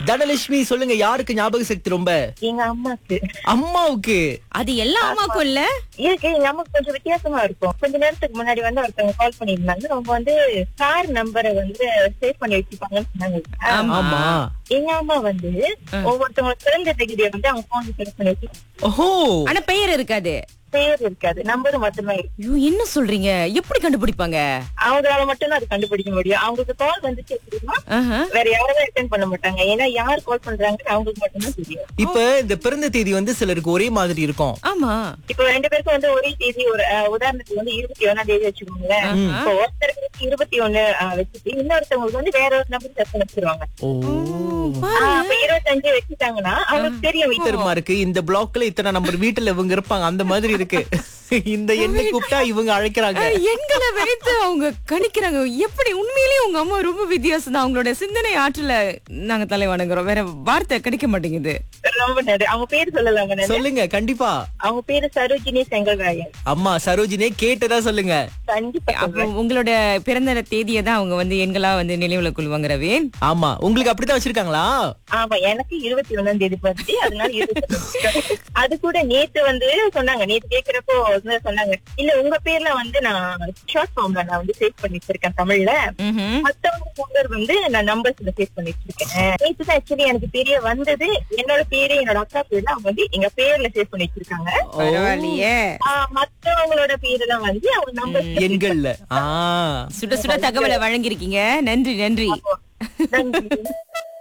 தனலட்சுமி சொல்லுங்க யாருக்கு ஞாபக சக்தி ரொம்ப எங்க அம்மாக்கு அம்மாவுக்கு அது எல்லா அம்மாக்கும் இல்ல இருக்கு எங்க அம்மாக்கு கொஞ்சம் வித்தியாசமா இருக்கும் கொஞ்ச நேரத்துக்கு முன்னாடி வந்து ஒருத்தவங்க கால் பண்ணியிருந்தாங்க அவங்க வந்து கார் நம்பரை வந்து சேவ் பண்ணி வச்சிருப்பாங்கன்னு சொன்னாங்க ஆமா. ஆமா எங்க அம்மா வந்து ஒவ்வொருத்தவங்க பிறந்த தேதியை வந்து அவங்க போன் சேவ் பண்ணி வச்சு ஓஹோ ஆனா பெயர் இருக்காது பேர் இருக்காது நம்பர் மட்டுமே இருக்கு ஐயோ என்ன சொல்றீங்க எப்படி கண்டுபிடிப்பாங்க அவங்களால மட்டும்தான் அது கண்டுபிடிக்க முடியும் அவங்களுக்கு கால் வந்துச்சு அப்படின்னா ஆஹா. வேற யாரும் அட்டென்ட் பண்ண மாட்டாங்க ஏன்னா யார் கால் பண்றாங்கன்னு அவங்களுக்கு மட்டும்தான் தெரியும் இப்ப இந்த பிறந்த தேதி வந்து சிலருக்கு ஒரே மாதிரி இருக்கும் ஆமா இப்போ ரெண்டு பேருக்கும் வந்து ஒரே தேதி ஒரு அஹ், உதாரணத்துக்கு வந்து இருபத்தி ஒண்ணாம் தேதி வச்சுக்கோங்களேன் இப்போ ஒருத்தருக்கு இருபத்தி ஒண்ணு அஹ், வச்சுட்டு இன்னொருத்தவங்களுக்கு வந்து வேற ஒரு நம்பர் செட் பண்ணி வச்சிருவாங்க ஓ ஆஹ், அப்ப இருபத்தஞ்சு வச்சுட்டாங்கன்னா அவங்களுக்கு தெரியும் வீட்டு தெரியுமா இருக்கு இந்த பிளாக்ல இத்தனை நம்பர் வீட்டுல இவங்க இருப்பாங்க அந்த மாதிரி இருக்கு இந்த எண்ணை கூப்பிட்டா இவங்க அழைக்கிறாங்க எண்களை வைத்து அவங்க கணிக்கிறாங்க எப்படி உண்மையிலேயே உங்க அம்மா ரொம்ப வித்தியாசம் தான் அவங்களோட சிந்தனை ஆற்றல நாங்க தலை வணங்குறோம் வேற வார்த்தை கிடைக்க மாட்டேங்குது ரொம்ப நன்றி அவங்க பேர் சொல்லலாங்க நானு. சொல்லுங்க கண்டிப்பா அவங்க பேரு சரோஜினி செங்கல்ராயன் அம்மா சரோஜினே கேட்டதா சொல்லுங்க கண்டிப்பா அப்போ உங்களோட பிறந்த தேதியை தான் அவங்க வந்து எண்களா வந்து நினைவுல கொள்வாங்க ரவீன் ஆமா உங்களுக்கு அப்படித்தான் வச்சிருக்காங்களா ஆமா எனக்கு இருபத்தி ஒண்ணாம் தேதி பத்தி அதனால இருபத்தி அது கூட நேத்து வந்து சொன்னாங்க நேத்து கேக்குறப்போ வந்து சொன்னாங்க இல்ல உங்க பேர்ல வந்து நான் ஷார்ட் ஃபார்ம்ல நான் வந்து சேவ் பண்ணி வச்சிருக்கேன் தமிழ்ல ம்ஹும். மத்தவங்க நம்பர் வந்து நான் நம்பர்ஸ்ல சேவ் பண்ணி வச்சிருக்கேன் நேத்து தான் ஆக்சுவலி எனக்கு தெரிய வந்தது என்னோட பேரு என்னோட அக்கா பேர்ல அவங்க வந்து எங்க பேர்ல சேவ் பண்ணி வச்சிருக்காங்க பரவாயில்லையே ஆஹ் மத்தவங்களோட பேரு தான் வந்து அவங்க நம்பர் எண்கள்ல ஆ சுட சுட தகவலை வழங்கியிருக்கீங்க நன்றி நன்றி நன்றி